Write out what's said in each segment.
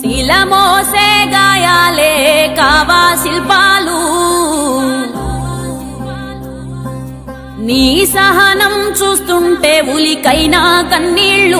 శిలమోసే గాయాలే కావా శిల్పాలు నీ సహనం చూస్తుంటే ఉలికైనా కన్నీళ్ళు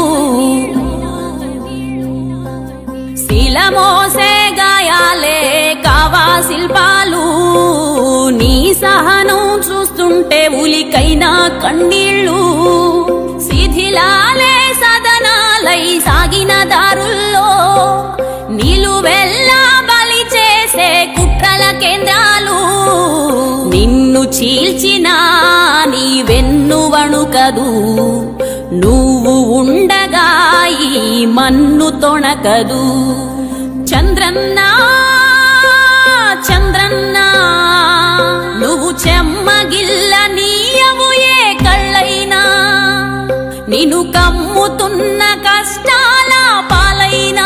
శిలమోసే గాయాలే కావా శిల్పాలు నీ సహనం చూస్తుంటే ఉలికైనా కన్నీళ్ళు శిథిలాలే సదనాలై సాగిన దారుల్లో నిలువెల్లా బలి చేసే కుట్రల కేంద్రాలు నిన్ను చీల్చిన నీ వెన్ను వణుకదు నువ్వు ఉండగా ఈ మన్ను తొణకదు చంద్రన్న చంద్రన్న నువ్వు చెమ్మగిల్ల నీయవు ఏ కళ్ళైనా నిన్ను కమ్ముతున్న కష్టాల పాలైనా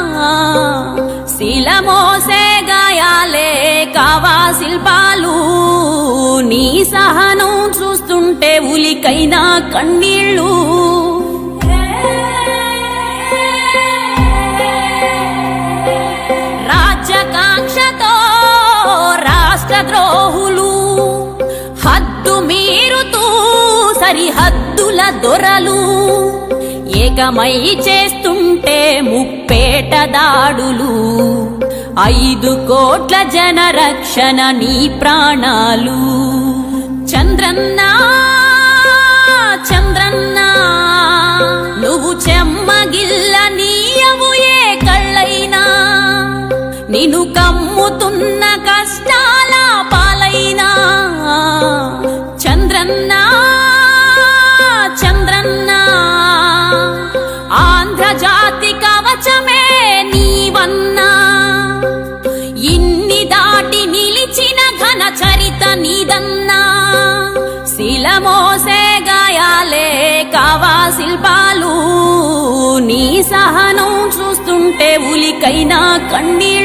శిలమోసే గాయాలే కావా శిల్పాలు నీ సహనం చూస్తుంటే ఉలికైనా కన్నీళ్ళు రాజ్యకాంక్షతో రాష్ట్ర ద్రోహులు హద్దు మీరుతూ సరిహద్దుల దొరలు ఏకమై చేస్తుంటే ముప్పేట దాడులు ఐదు కోట్ల జన రక్షణ నీ ప్రాణాలు చంద్రన్న చంద్రన్న నువ్వు చెమ్మగిల్ల నీయవు ఏ కళ్ళైనా నిన్ను కమ్ముతున్న కష్టాల పాలైనా చంద్రన్న చంద్రన్న ఆంధ్రజాతి కవచమే నీవన్నా ఇన్ని దాటి నిలిచిన ఘన చరిత నీదన్నా శిలమోసే గాయాలే కావా శిల్పాలు నీ సహనం చూస్తుంటే ఉలికైనా కన్నీళ్ళు